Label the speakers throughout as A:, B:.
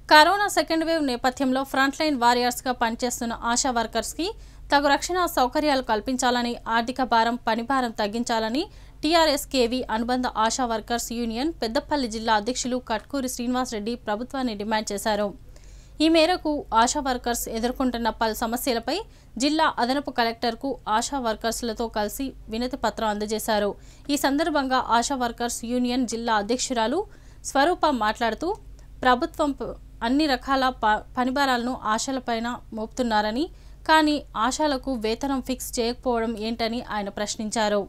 A: Corona second wave నేపథ్యంలో front line వారియర్స్గా పనిచేస్తున్న ఆశా వర్కర్స్కి తగు రక్షణ సౌకర్యాలు కల్పించాలని ఆర్థిక భారం పని భారం తగ్గించాలని టీఆర్ఎస్ కేవీ అనుబంధ ఆశా వర్కర్స్ యూనియన్ పెద్దపల్లి జిల్లా అధ్యక్షులు కట్కూరి శ్రీనివాసరెడ్డి ప్రభుత్వాన్ని డిమాండ్ చేశారు ఈ మేరకు ఆశా వర్కర్స్ ఎదుర్కొంటున్న పలు సమస్యలపై జిల్లా అదనపు కలెక్టర్కు ఆశా వర్కర్స్లతో కలిసి వినతి పత్రం అందజేశారు ఈ సందర్భంగా ఆశా వర్కర్స్ యూనియన్ జిల్లా అధ్యక్షురాలు స్వరూప మాట్లాడుతూ ప్రభుత్వం ప- అన్ని రకాల ప పనిభారాలను ఆశలపైన మోపుతున్నారని కానీ ఆశాలకు వేతనం ఫిక్స్ చేయకపోవడం ఏంటని ఆయన ప్రశ్నించారు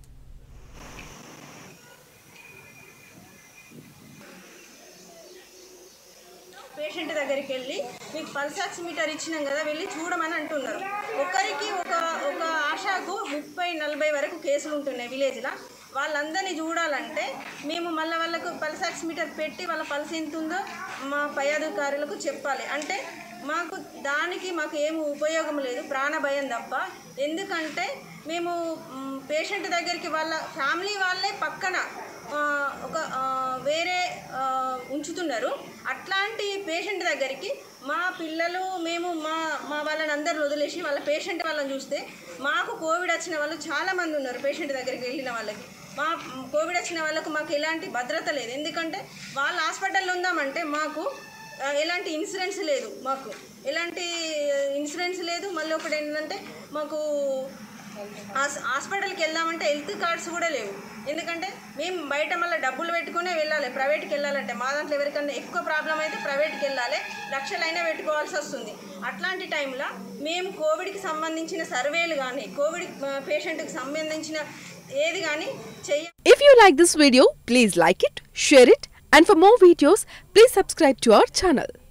B: పేషెంట్ దగ్గరికి వెళ్ళి మీకు పల్స్ ఆక్సిమీటర్ ఇచ్చినాం కదా వెళ్ళి చూడమని అంటున్నారు ఒకరికి ఒక ఒక ఆశాకు ముప్పై నలభై వరకు కేసులు ఉంటున్నాయి విలేజ్లో వాళ్ళందరినీ చూడాలంటే మేము మళ్ళీ వాళ్ళకు పల్స్ ఆక్సిమీటర్ పెట్టి వాళ్ళ పల్స్ ఎంత ఉందో మా పై అధికారులకు చెప్పాలి అంటే మాకు దానికి మాకు ఏమి ఉపయోగం లేదు ప్రాణ భయం తప్ప ఎందుకంటే మేము పేషెంట్ దగ్గరికి వాళ్ళ ఫ్యామిలీ వాళ్ళే పక్కన ఆ, ఒక ఆ, వేరే ఆ, ఉంచుతున్నారు అట్లాంటి పేషెంట్ దగ్గరికి మా పిల్లలు మేము మా మా వాళ్ళని అందరు వదిలేసి వాళ్ళ పేషెంట్ వాళ్ళని చూస్తే మాకు కోవిడ్ వచ్చిన వాళ్ళు చాలామంది ఉన్నారు పేషెంట్ దగ్గరికి వెళ్ళిన వాళ్ళకి మా కోవిడ్ వచ్చిన వాళ్ళకు మాకు ఎలాంటి భద్రత లేదు ఎందుకంటే వాళ్ళ హాస్పిటల్లో ఉందామంటే మాకు ఆ, ఎలాంటి ఇన్సూరెన్స్ లేదు మాకు ఎలాంటి ఇన్సూరెన్స్ లేదు మళ్ళీ ఒకటి ఏంటంటే మాకు హాస్- హాస్పిటల్కి వెళ్దామంటే హెల్త్ కార్డ్స్ కూడా లేవు ఎందుకంటే మేము బయట మళ్ళీ డబ్బులు పెట్టుకునే వెళ్ళాలి ప్రైవేట్కి వెళ్ళాలంటే మా దాంట్లో ఎవరికన్నా ఎక్కువ ప్రాబ్లం అయితే ప్రైవేట్కి వెళ్ళాలి లక్షలైనా పెట్టుకోవాల్సి వస్తుంది అట్లాంటి టైంలో మేము కోవిడ్కి సంబంధించిన సర్వేలు కానీ కోవిడ్ పేషెంట్కి సంబంధించిన ఏది కానీ చెయ్య
C: If you like this video, please like it, share it, and for more videos, please subscribe to our channel.